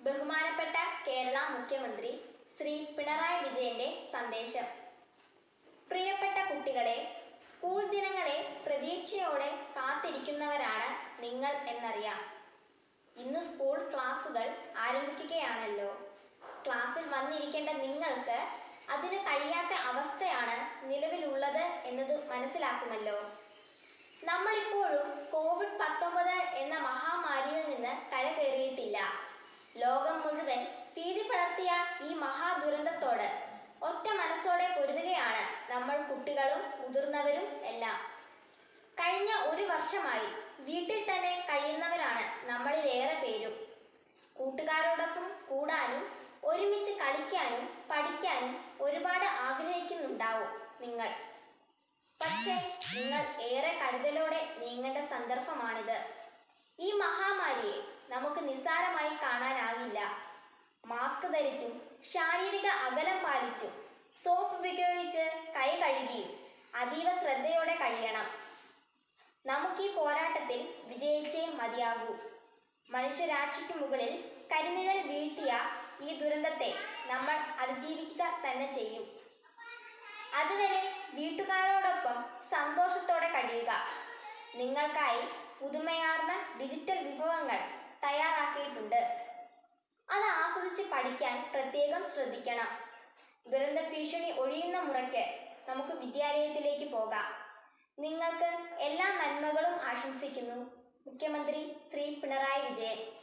ബഹുമാനപ്പെട്ട കേരള മുഖ്യമന്ത്രി ശ്രീ പിണറായി വിജയന്റെ സന്ദേശം പ്രിയപ്പെട്ട കുട്ടികളെ സ്കൂൾ ദിനങ്ങളെ പ്രതീക്ഷയോടെ കാത്തിരിക്കുന്നവരാണ് നിങ്ങൾ എന്നറിയാം ഇന്ന് സ്കൂൾ ക്ലാസുകൾ ആരംഭിക്കുകയാണല്ലോ ക്ലാസ്സിൽ വന്നിരിക്കേണ്ട നിങ്ങൾക്ക് അതിന് കഴിയാത്ത അവസ്ഥയാണ് നിലവിലുള്ളത് എന്നത് മനസ്സിലാക്കുമല്ലോ നമ്മളിപ്പോഴും കോവിഡ് പത്തൊമ്പത് എന്ന മഹാമാരിയിൽ നിന്ന് കരകയറിയിട്ടില്ല ലോകം മുഴുവൻ ഭീതി പടർത്തിയ ഈ മഹാദുരന്തത്തോട് ഒറ്റ മനസ്സോടെ പൊരുതുകയാണ് നമ്മൾ കുട്ടികളും മുതിർന്നവരും എല്ലാം കഴിഞ്ഞ ഒരു വർഷമായി വീട്ടിൽ തന്നെ കഴിയുന്നവരാണ് നമ്മളിലേറെ പേരും കൂട്ടുകാരോടൊപ്പം കൂടാനും ഒരുമിച്ച് കളിക്കാനും പഠിക്കാനും ഒരുപാട് ആഗ്രഹിക്കുന്നുണ്ടാവും നിങ്ങൾ പക്ഷേ നിങ്ങൾ ഏറെ കരുതലോടെ നീങ്ങേണ്ട സന്ദർഭമാണിത് ഈ മഹാമാരിയെ നമുക്ക് നിസ്സാരമായി കാണാനാകില്ല മാസ്ക് ധരിച്ചും ശാരീരിക അകലം പാലിച്ചും സോപ്പ് ഉപയോഗിച്ച് കൈ കഴുകിയും അതീവ ശ്രദ്ധയോടെ കഴിയണം നമുക്ക് ഈ പോരാട്ടത്തിൽ വിജയിച്ചേ മതിയാകൂ മനുഷ്യരാശിക്ക് മുകളിൽ കരിനിഴൽ വീഴ്ത്തിയ ഈ ദുരന്തത്തെ നമ്മൾ അതിജീവിക്കുക തന്നെ ചെയ്യും അതുവരെ വീട്ടുകാരോടൊപ്പം സന്തോഷത്തോടെ കഴിയുക നിങ്ങൾക്കായി പുതുമയാർന്ന ഡിജിറ്റൽ വിഭവങ്ങൾ തയ്യാറാക്കിയിട്ടുണ്ട് അത് ആസ്വദിച്ച് പഠിക്കാൻ പ്രത്യേകം ശ്രദ്ധിക്കണം ദുരന്ത ഭീഷണി ഒഴിയുന്ന മുറയ്ക്ക് നമുക്ക് വിദ്യാലയത്തിലേക്ക് പോകാം നിങ്ങൾക്ക് എല്ലാ നന്മകളും ആശംസിക്കുന്നു മുഖ്യമന്ത്രി ശ്രീ പിണറായി വിജയൻ